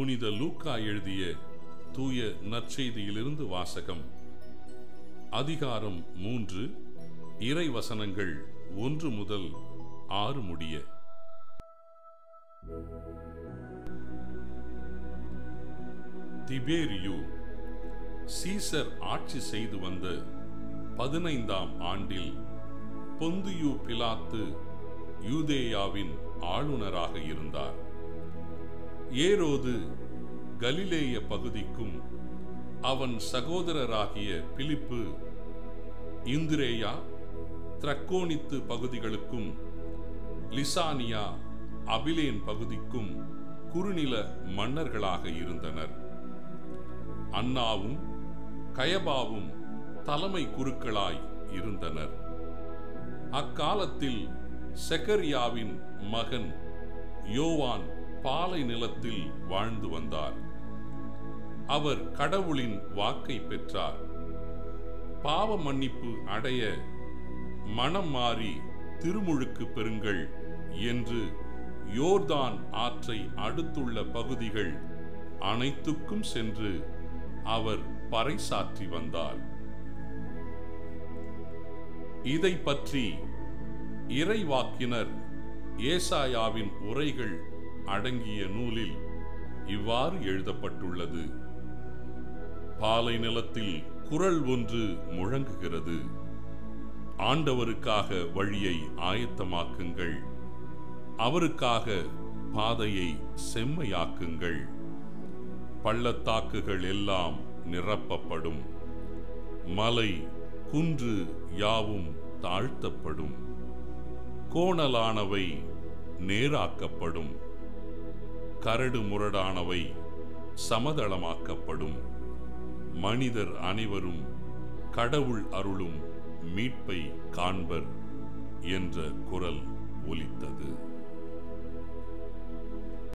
புனித லூக்கா எழுதிய தூய நற்செய்தியிலிருந்து வாசகம் அதிகாரம் மூன்று இறை வசனங்கள் ஒன்று முதல் ஆறு முடிய திபேரியு சீசர் ஆட்சி செய்து வந்த பதினைந்தாம் ஆண்டில் பொந்தியு பிலாத்து யூதேயாவின் ஆளுநராக இருந்தார் ஏரோது கலிலேய பகுதிக்கும் அவன் சகோதரராகிய பிலிப்பு இந்திரேயா திரக்கோணித்து பகுதிகளுக்கும் லிசானியா அபிலேன் பகுதிக்கும் குறுநில மன்னர்களாக இருந்தனர் அன்னாவும் கயபாவும் தலைமை குருக்களாய் இருந்தனர் அக்காலத்தில் செகரியாவின் மகன் யோவான் பாலை நிலத்தில் வாழ்ந்து வந்தார் அவர் கடவுளின் வாக்கை பெற்றார் பாவ மன்னிப்பு அடைய மனம் மாறி திருமுழுக்கு பெறுங்கள் என்று யோர்தான் ஆற்றை அடுத்துள்ள பகுதிகள் அனைத்துக்கும் சென்று அவர் பறைசாற்றி வந்தார் இதை பற்றி இறைவாக்கினர் ஏசாயாவின் உரைகள் அடங்கிய நூலில் இவ்வாறு எழுதப்பட்டுள்ளது பாலை நிலத்தில் குரல் ஒன்று முழங்குகிறது ஆண்டவருக்காக வழியை ஆயத்தமாக்குங்கள் அவருக்காக பாதையை செம்மையாக்குங்கள் பள்ளத்தாக்குகள் எல்லாம் நிரப்பப்படும் மலை குன்று யாவும் தாழ்த்தப்படும் கோணலானவை நேராக்கப்படும் கரடு முரடானவை சமதளமாக்கப்படும் மனிதர் அனைவரும் கடவுள் அருளும் மீட்பை காண்பர் என்ற குரல் ஒலித்தது